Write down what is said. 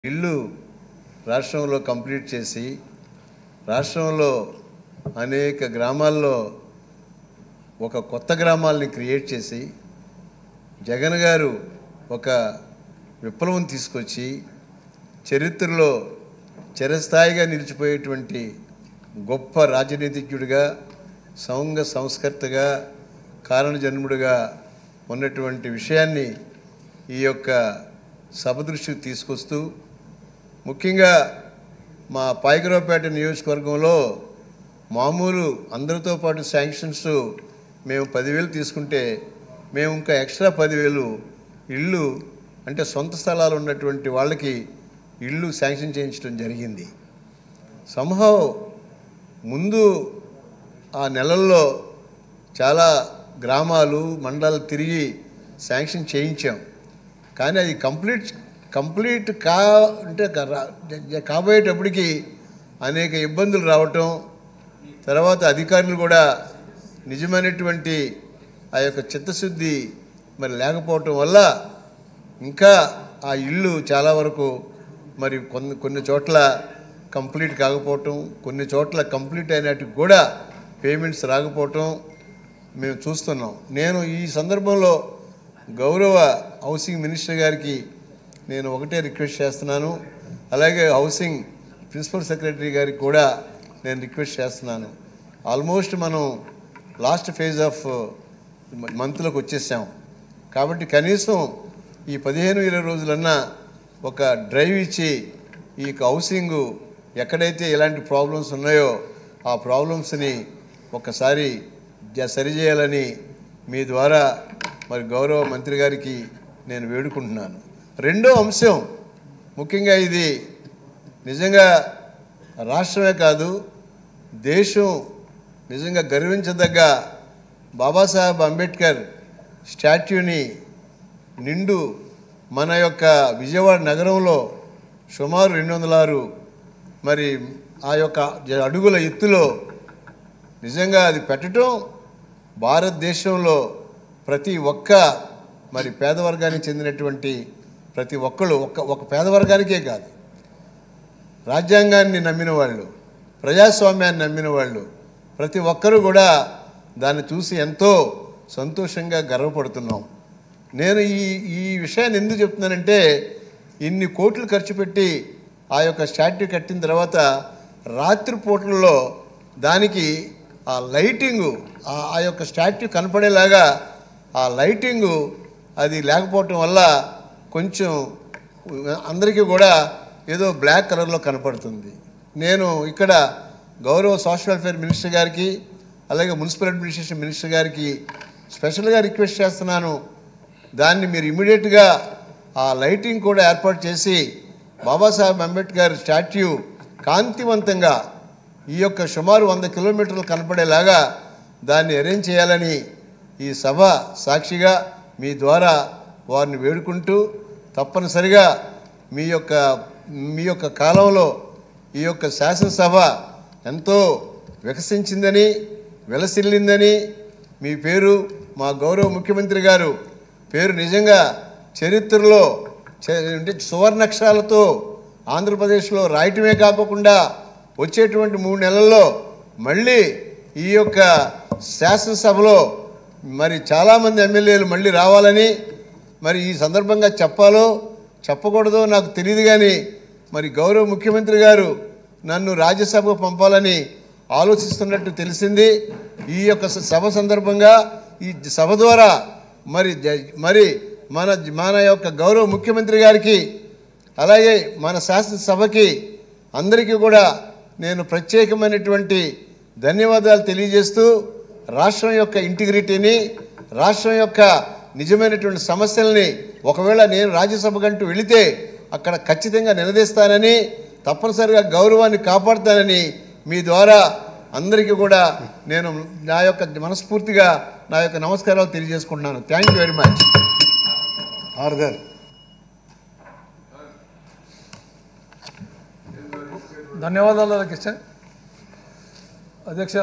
ఇల్లు రాష్ట్రంలో కంప్లీట్ చేసి రాష్ట్రంలో అనేక గ్రామాల్లో ఒక కొత్త గ్రామాలని క్రియేట్ చేసి జగన్ గారు ఒక విప్లవం తీసుకొచ్చి చరిత్రలో చిరస్థాయిగా నిలిచిపోయేటువంటి గొప్ప రాజనీతిజ్ఞుడిగా సౌంగ సంస్కర్తగా కారణజన్ముడిగా ఉన్నటువంటి విషయాన్ని ఈ యొక్క సభ దృష్టికి తీసుకొస్తూ ముఖ్యంగా మా పాయకరావుపేట నియోజకవర్గంలో మామూలు అందరితో పాటు శాంక్షన్స్ మేము పదివేలు తీసుకుంటే మేము ఇంకా ఎక్స్ట్రా పదివేలు ఇళ్ళు అంటే సొంత స్థలాలు ఉన్నటువంటి వాళ్ళకి ఇళ్ళు శాంక్షన్ చేయించడం జరిగింది సంభవ్ ముందు ఆ నెలల్లో చాలా గ్రామాలు మండలాలు తిరిగి శాంక్షన్ చేయించాం కానీ అది కంప్లీట్ కంప్లీట్ కా అంటే కా- రా- కాబోయేటప్పటికి అనేక ఇబ్బందులు రావటం తర్వాత అధికారులు కూడా నిజమైనటువంటి ఆ యొక్క చిత్తశుద్ధి మరి లేకపోవటం వల్ల ఇంకా ఆ ఇల్లు చాలా వరకు మరి కొన్ని కొన్ని చోట్ల కంప్లీట్ కాకపోవటం కొన్ని చోట్ల కంప్లీట్ అయినట్టుకు కూడా పేమెంట్స్ రాకపోవటం మేము చూస్తున్నాం నేను ఈ సందర్భంలో గౌరవ హౌసింగ్ మినిస్టర్ గారికి నేను ఒకటే రిక్వెస్ట్ చేస్తున్నాను అలాగే హౌసింగ్ ప్రిన్సిపల్ సెక్రటరీ గారికి కూడా నేను రిక్వెస్ట్ చేస్తున్నాను ఆల్మోస్ట్ మనం లాస్ట్ ఫేజ్ ఆఫ్ మంత్లోకి వచ్చేసాం కాబట్టి కనీసం ఈ పదిహేను ఇరవై రోజులన్నా ఒక డ్రైవ్ ఇచ్చి ఈ యొక్క హౌసింగ్ ఎక్కడైతే ఎలాంటి ప్రాబ్లమ్స్ ఉన్నాయో ఆ ప్రాబ్లమ్స్ని ఒకసారి జ- సరిచేయాలని మీ ద్వారా మరి గౌరవ మంత్రి గారికి నేను వేడుకుంటున్నాను రెండో అంశం ముఖ్యంగా ఇది నిజంగా రాష్ట్రమే కాదు దేశం నిజంగా గర్వించదగ్గ బాబాసాహెబ్ అంబేద్కర్ స్టాట్యూని నిండు మన యొక్క విజయవాడ నగరంలో సుమారు రెండు వందల ఆరు మరి ఆ యొక్క జ- అడుగుల ఎత్తులో నిజంగా అది పెట్టడం భారతదేశంలో ప్రతి ఒక్క మరి పేదవర్గానికి చెందినటువంటి ప్రతి ఒక్కళ్ళు ఒక్క ఒక పేదవర్గానికే కాదు రాజ్యాంగాన్ని నమ్మిన వాళ్ళు ప్రజాస్వామ్యాన్ని నమ్మిన వాళ్ళు ప్రతి ఒక్కరూ కూడా దాన్ని చూసి ఎంతో సంతోషంగా గర్వపడుతున్నాం నేను ఈ ఈ విషయాన్ని ఎందుకు చెప్తున్నానంటే ఇన్ని కోట్లు ఖర్చు పెట్టి ఆ యొక్క స్టాట్యూ కట్టిన తర్వాత రాత్రిపూటల్లో దానికి ఆ లైటింగు ఆ ఆ యొక్క స్టాట్యూ కనపడేలాగా ఆ లైటింగు అది లేకపోవటం వల్ల కొంచెం అందరికీ కూడా ఏదో బ్లాక్ కలర్లో కనపడుతుంది నేను ఇక్కడ గౌరవ సోషల్ వెల్ఫేర్ మినిస్టర్ గారికి అలాగే మున్సిపల్ అడ్మినిస్ట్రేషన్ మినిస్టర్ గారికి స్పెషల్గా రిక్వెస్ట్ చేస్తున్నాను దాన్ని మీరు ఇమీడియట్గా ఆ లైటింగ్ కూడా ఏర్పాటు చేసి బాబాసాహెబ్ అంబేద్కర్ స్టాట్యూ కాంతివంతంగా ఈ యొక్క సుమారు వంద కిలోమీటర్లు కనపడేలాగా దాన్ని అరేంజ్ చేయాలని ఈ సభ సాక్షిగా మీ ద్వారా వారిని వేడుకుంటూ తప్పనిసరిగా మీ యొక్క మీ యొక్క కాలంలో ఈ యొక్క శాసనసభ ఎంతో వికసించిందని విలసిల్లిందని మీ పేరు మా గౌరవ ముఖ్యమంత్రి గారు పేరు నిజంగా చరిత్రలో చ- అంటే సువర్ణక్షరాలతో ఆంధ్రప్రదేశ్లో రాయటమే కాకుండా వచ్చేటువంటి మూడు నెలల్లో మళ్ళీ ఈ యొక్క శాసనసభలో మరి చాలామంది ఎమ్మెల్యేలు మళ్ళీ రావాలని మరి ఈ సందర్భంగా చెప్పాలో చెప్పకూడదో నాకు తెలియదు కానీ మరి గౌరవ ముఖ్యమంత్రి గారు నన్ను రాజ్యసభకు పంపాలని ఆలోచిస్తున్నట్టు తెలిసింది ఈ యొక్క స- సభ సందర్భంగా ఈ సభ ద్వారా మరి జ- మరి మన మన యొక్క గౌరవ ముఖ్యమంత్రి గారికి అలాగే మన శాసనసభకి అందరికీ కూడా నేను ప్రత్యేకమైనటువంటి ధన్యవాదాలు తెలియజేస్తూ రాష్ట్రం యొక్క ఇంటిగ్రిటీని రాష్ట్రం యొక్క నిజమైనటువంటి సమస్యల్ని ఒకవేళ నేను రాజ్యసభ కంటూ వెళితే అక్కడ ఖచ్చితంగా నిలదీస్తానని తప్పనిసరిగా గౌరవాన్ని కాపాడుతానని మీ ద్వారా అందరికీ కూడా నేను నా యొక్క మనస్ఫూర్తిగా నా యొక్క నమస్కారాలు తెలియజేసుకుంటున్నాను thank you very much order ధన్యవాదాలు కిషన్ అధ్యక్ష